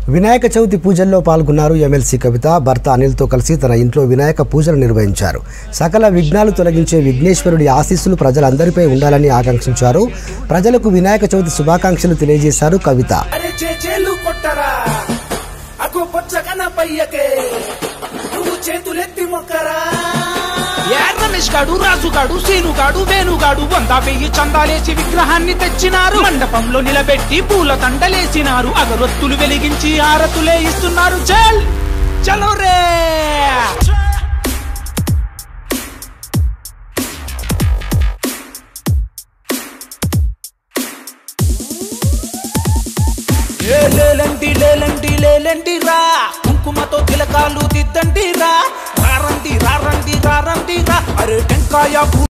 వినాయక చవితి పూజల్లో పాల్గొన్నారు ఎమ్మెల్సీ కవిత భర్త అనిల్తో కలిసి తన ఇంట్లో వినాయక పూజలు నిర్వహించారు సకల విఘ్నాలు తొలగించే విఘ్నేశ్వరుడి ఆశీస్సులు ప్రజలందరిపై ఉండాలని ఆకాంక్షించారు ప్రజలకు వినాయక చవితి శుభాకాంక్షలు తెలియజేశారు కవిత అరే చేలు కొట్టరా అగో బొచ్చ కనపయ్యకే నువ్వు చేతులెత్తి మొక్కరా ఏ రమేష్ గాడు రాజు గాడు సీను గాడు వేణుగాడు వంద వెయ్యి చందాలేసి విగ్రహాన్ని తెచ్చినారు మండపంలో నిలబెట్టి పూల తండలేసినారు అగరొత్తులు వెలిగించి ఆరతులే ఇస్తున్నారు చల్ చలో రే ఏ లేలంటి లేలంటి లేలంటి రా కుంకుమతో తిలకాలు దిద్దండి రా రారండి రారండి రారండి రా అరే టెంకాయ పూ-